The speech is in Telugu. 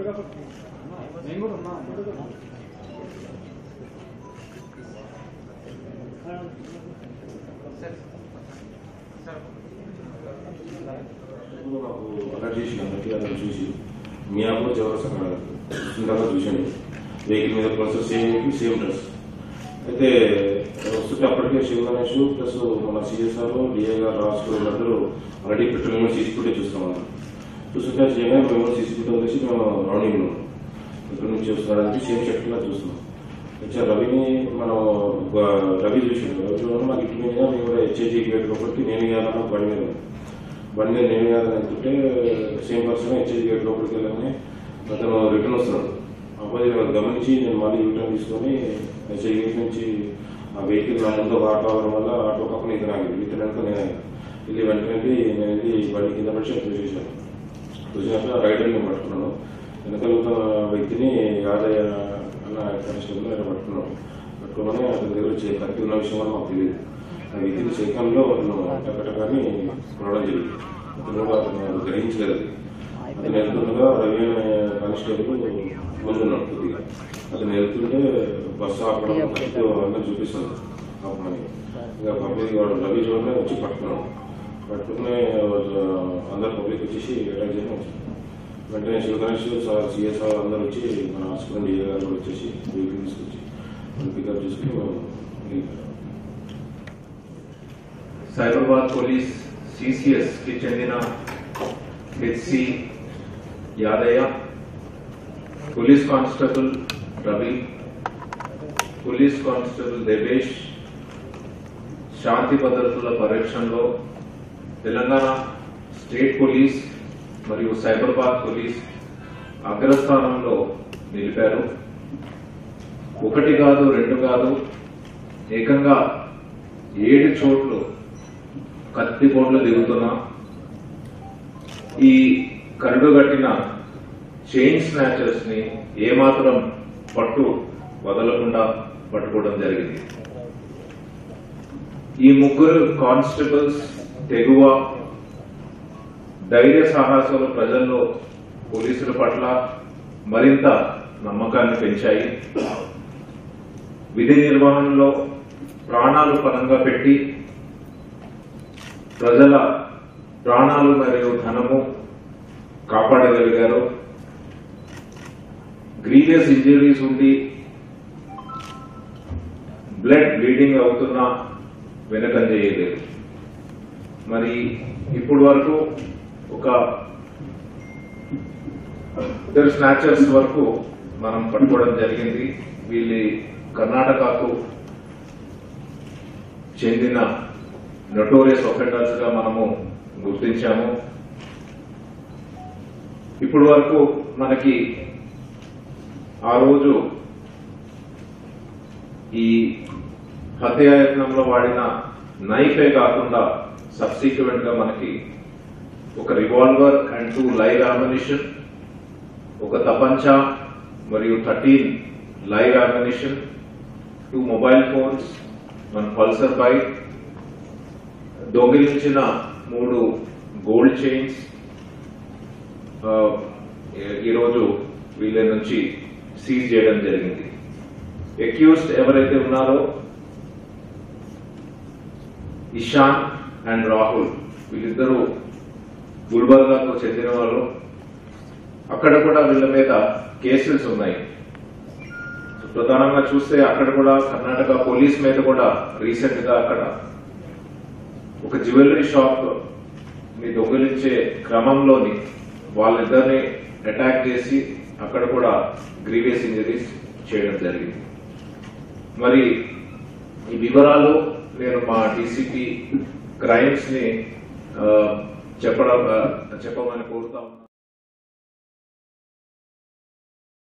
నేను కూడా ఉన్నా మాకు అలర్ట్ చేసి అందరికీ అతను చూసి మీ యాప్లో చివరి అక్కడ చూసిన చూశాను వెహికల్ మీద ప్లస్ సేమ్ సేమ్ డ్రెస్ అయితే వస్తుంటే అప్పటికే శివ గణేష్ ప్లస్ మన సిఎస్ఆర్ డిఏ గారు రాసుకున్న అందరూ ఆల్రెడీ పెట్రోల్ సీసీ ఫుటేజ్ చూస్తామన్నారు చూస్తుంటే చేయగానే మేము సీసీ ఫుటేజ్ వచ్చేసి మేము రౌండింగ్ ఉన్నాం ఎక్కడి నుంచి వస్తున్నారంటే సేమ్ షర్ట్ లా చూస్తున్నాం వచ్చా రవిని మనం ఒక రవి చూసాడు రవి చూడడం మాకు ఇటు మీద మేము కూడా హెచ్ఐజీ గేట్ లోపలికి నేను వేయాలన్నా బండి మీద బండి మీద నేను వేయాలని అనుకుంటే సేమ్ పర్సన్ హెచ్ఐజీ గేట్ లోపలికి వెళ్ళగానే అతను రిటర్న్ వస్తున్నాడు అబ్బాయి నేను గమనించి నేను మళ్ళీ యూటర్న్ తీసుకొని హెచ్ఐజీ గేట్ నుంచి ఆ వెహికల్ నా ముందు ఒక ఆటో అవడం వల్ల ఆటో పక్కన ఇతను ఆగింది ఇతను వెనుక నేను ఆగాను. వెళ్ళి వెంటనే వెళ్ళి నేను వెళ్ళి బండి కింద పడి చేతులు చూశాను చూసినాక రైడర్ నేను పట్టుకున్నాను వెనకాల ఉన్న వ్యక్తిని యాదయ్య అన్న కానిస్టేబుల్ నేను పట్టుకున్నాను పట్టుకోమని అతని దగ్గర వచ్చి కత్తి ఉన్న విషయం కూడా మాకు తెలియదు ఆ వ్యక్తిని సెకండ్లో అతను టకటకాన్ని కొనడం జరిగింది అతను కూడా అతను గ్రహించలేదు అతను వెళ్తుండగా రవి అనే కానిస్టేబుల్ ముందున్నాడు కొద్దిగా అతను వెళ్తుంటే బస్సు ఆపడం కత్తి అందరూ చూపిస్తుంది ఆపమని ఇంకా పబ్లిక్ వాడు రవి చూడగానే వచ్చి పట్టుకున్నాడు పట్టుకునే అందరు పబ్లిక్ వచ్చేసి అటాక్ చేయడం వచ్చారు వెంటనే శివగణేష్ సార్ సిఎస్ఆర్ అందరూ వచ్చి మన హాస్పిటల్ డిఏ గారు కూడా వచ్చేసి వెహికల్ తీసుకొచ్చి పికప్ చేసుకుని మేము వెళ్ళిపోయాం. సైబరాబాద్ పోలీస్ సిసిఎస్ కి చెందిన HC Yadaiah police constable Ravi police constable Devesh శాంతి భద్రతల పర్యవేక్షణలో తెలంగాణ స్టేట్ పోలీస్ మరియు సైబరాబాద్ పోలీస్ అగ్రస్థానంలో నిలిపారు ఒకటి కాదు రెండు కాదు ఏకంగా ఏడు చోట్లు కత్తి బోన్లు దిగుతున్న ఈ కరడు కట్టిన చైన్ స్నాచర్స్ ని ఏమాత్రం పట్టు వదలకుండా పట్టుకోవడం జరిగింది ఈ ముగ్గురు కానిస్టేబుల్స్ తెగువ ధైర్య సాహసాలు ప్రజల్లో పోలీసుల పట్ల మరింత నమ్మకాన్ని పెంచాయి విధి నిర్వహణలో ప్రాణాలు పరంగా పెట్టి ప్రజల ప్రాణాలు మరియు ధనము కాపాడగలిగారు గ్రీవియస్ ఇంజరీస్ ఉండి బ్లడ్ బ్లీడింగ్ అవుతున్నా వెనకం చేయలేదు మరి ఇప్పుడు వరకు ఒక ఇద్దరు స్నాచర్స్ వరకు మనం పట్టుకోవడం జరిగింది వీళ్ళు కర్ణాటకకు చెందిన నటోరియస్ ఒఫెండర్స్ గా మనము గుర్తించాము ఇప్పటి వరకు మనకి ఆ రోజు ఈ హత్యాయత్నంలో వాడిన నైఫే కాకుండా సబ్సిక్వెంట్ గా మనకి ఒక revolver and two live ammunition ఒక తపంచా మరియు thirteen live ammunition two mobile phones మన పల్సర్ బైక్ దొంగిలించిన మూడు గోల్డ్ చైన్స్ ఆ, ఈ- ఈరోజు వీళ్ళ నుంచి సీజ్ చేయడం జరిగింది అక్యూస్డ్ ఎవరైతే ఉన్నారో ఇషాన్ అండ్ రాహుల్ వీళ్ళిద్దరూ గుల్బర్గాకు చెందిన వాళ్ళు అక్కడ కూడా వీళ్ళ మీద కేసెస్ ఉన్నాయి ప్రధానంగా చూస్తే అక్కడ కూడా కర్ణాటక పోలీస్ మీద కూడా రీసెంట్ గా అక్కడ ఒక జ్యువెలరీ షాప్ ని దొంగిలించే క్రమంలోని వాళ్ళిద్దరిని అటాక్ చేసి అక్కడ కూడా గ్రీవియస్ ఇంజరీస్ చేయడం జరిగింది మరి ఈ వివరాలు నేను మా డీసీపీ క్రైమ్స్ ని ఆ, చెప్పడం ఆ, చెప్పమని కోరుతా ఉన్నాను